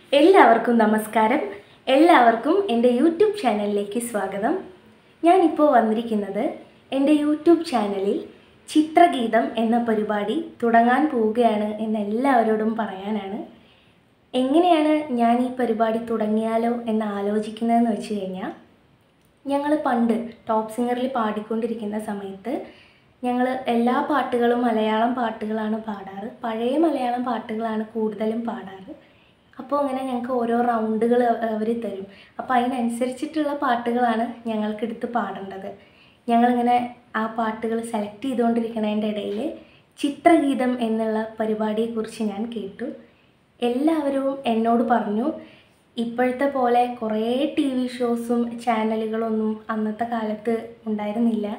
എല്ലാവർക്കും നമസ്കാരം എല്ലാവർക്കും എൻ്റെ യൂട്യൂബ് ചാനലിലേക്ക് സ്വാഗതം ഞാനിപ്പോൾ വന്നിരിക്കുന്നത് എൻ്റെ യൂട്യൂബ് ചാനലിൽ ചിത്രഗീതം എന്ന പരിപാടി തുടങ്ങാൻ പോവുകയാണ് എന്ന് എല്ലാവരോടും പറയാനാണ് എങ്ങനെയാണ് ഞാൻ ഈ പരിപാടി തുടങ്ങിയാലോ എന്ന് ആലോചിക്കുന്നതെന്ന് വെച്ച് കഴിഞ്ഞാൽ ഞങ്ങൾ പണ്ട് ടോപ്പ് സിംഗറിൽ പാടിക്കൊണ്ടിരിക്കുന്ന സമയത്ത് ഞങ്ങൾ എല്ലാ പാട്ടുകളും മലയാളം പാട്ടുകളാണ് പാടാറ് പഴയ മലയാളം പാട്ടുകളാണ് കൂടുതലും പാടാറ് അപ്പോൾ അങ്ങനെ ഞങ്ങൾക്ക് ഓരോ റൗണ്ടുകൾ അവർ തരും അപ്പോൾ അതിനനുസരിച്ചിട്ടുള്ള പാട്ടുകളാണ് ഞങ്ങൾക്കെടുത്ത് പാടേണ്ടത് ഞങ്ങളിങ്ങനെ ആ പാട്ടുകൾ സെലക്ട് ചെയ്തുകൊണ്ടിരിക്കുന്നതിൻ്റെ ഇടയിൽ ചിത്രഗീതം എന്നുള്ള പരിപാടിയെക്കുറിച്ച് ഞാൻ കേട്ടു എല്ലാവരും എന്നോട് പറഞ്ഞു ഇപ്പോഴത്തെ പോലെ കുറേ ടി വി ഷോസും ചാനലുകളൊന്നും അന്നത്തെ കാലത്ത് ഉണ്ടായിരുന്നില്ല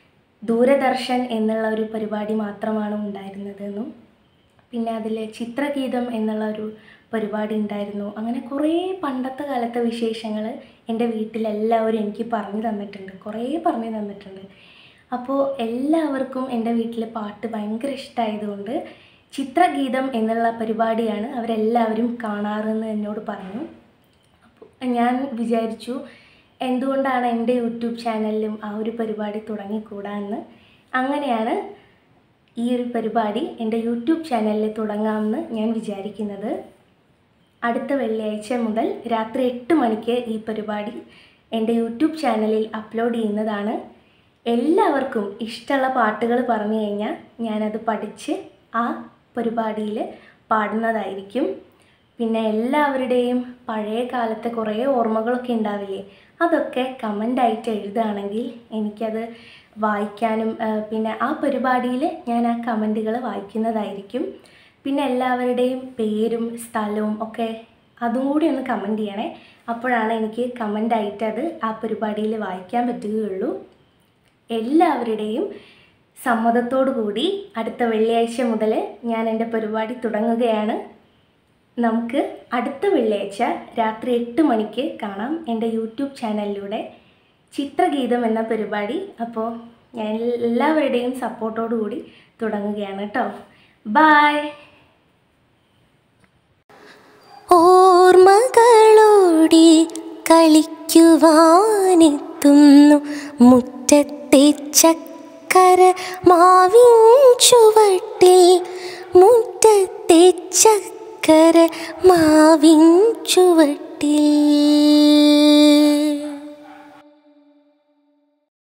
ദൂരദർശൻ എന്നുള്ള ഒരു പരിപാടി മാത്രമാണ് ഉണ്ടായിരുന്നതെന്നും പിന്നെ അതിൽ ചിത്രഗീതം എന്നുള്ള ഒരു പരിപാടി ഉണ്ടായിരുന്നു അങ്ങനെ കുറേ പണ്ടത്തെ കാലത്തെ വിശേഷങ്ങൾ എൻ്റെ വീട്ടിലെല്ലാവരും എനിക്ക് പറഞ്ഞു തന്നിട്ടുണ്ട് കുറേ പറഞ്ഞു തന്നിട്ടുണ്ട് അപ്പോൾ എല്ലാവർക്കും എൻ്റെ വീട്ടിൽ പാട്ട് ഭയങ്കര ഇഷ്ടമായതുകൊണ്ട് ചിത്രഗീതം എന്നുള്ള പരിപാടിയാണ് അവരെല്ലാവരും കാണാറെന്ന് എന്നോട് പറഞ്ഞു അപ്പോൾ ഞാൻ വിചാരിച്ചു എന്തുകൊണ്ടാണ് എൻ്റെ യൂട്യൂബ് ചാനലിലും ആ ഒരു പരിപാടി തുടങ്ങിക്കൂടാ എന്ന് അങ്ങനെയാണ് ഈ ഒരു പരിപാടി എൻ്റെ യൂട്യൂബ് ചാനലിൽ തുടങ്ങാമെന്ന് ഞാൻ വിചാരിക്കുന്നത് അടുത്ത വെള്ളിയാഴ്ച മുതൽ രാത്രി എട്ട് മണിക്ക് ഈ പരിപാടി എൻ്റെ യൂട്യൂബ് ചാനലിൽ അപ്ലോഡ് ചെയ്യുന്നതാണ് എല്ലാവർക്കും ഇഷ്ടമുള്ള പാട്ടുകൾ പറഞ്ഞു കഴിഞ്ഞാൽ ഞാനത് പഠിച്ച് ആ പരിപാടിയിൽ പാടുന്നതായിരിക്കും പിന്നെ എല്ലാവരുടെയും പഴയ കാലത്തെ കുറേ ഓർമ്മകളൊക്കെ ഉണ്ടാവില്ലേ അതൊക്കെ കമൻ്റായിട്ട് എഴുതുകയാണെങ്കിൽ എനിക്കത് വായിക്കാനും ആ, പിന്നെ ആ പരിപാടിയിൽ ഞാൻ ആ കമൻറ്റുകൾ വായിക്കുന്നതായിരിക്കും പിന്നെ എല്ലാവരുടെയും പേരും സ്ഥലവും ഒക്കെ അതും കൂടി ഒന്ന് കമൻറ്റ് ചെയ്യണേ അപ്പോഴാണ് എനിക്ക് കമൻ്റായിട്ട് അത് ആ പരിപാടിയിൽ വായിക്കാൻ പറ്റുകയുള്ളൂ എല്ലാവരുടെയും സമ്മതത്തോടു കൂടി അടുത്ത വെള്ളിയാഴ്ച മുതൽ ഞാൻ എൻ്റെ പരിപാടി തുടങ്ങുകയാണ് നമുക്ക് അടുത്ത വെള്ളിയാഴ്ച രാത്രി എട്ട് മണിക്ക് കാണാം എൻ്റെ യൂട്യൂബ് ചാനലിലൂടെ ചിത്രഗീതം എന്ന പരിപാടി അപ്പോൾ ഞാൻ എല്ലാവരുടെയും സപ്പോർട്ടോടു കൂടി തുടങ്ങുകയാണ് കേട്ടോ ബായ് ഓർമ്മകളോടി കളിക്കുവാനെത്തുന്നു മുറ്റത്തെ ചക്കര മാവിൻ ചുവട്ടിൽ മുറ്റത്തെ ചക്കര മാവിൻ ചുവട്ടിൽ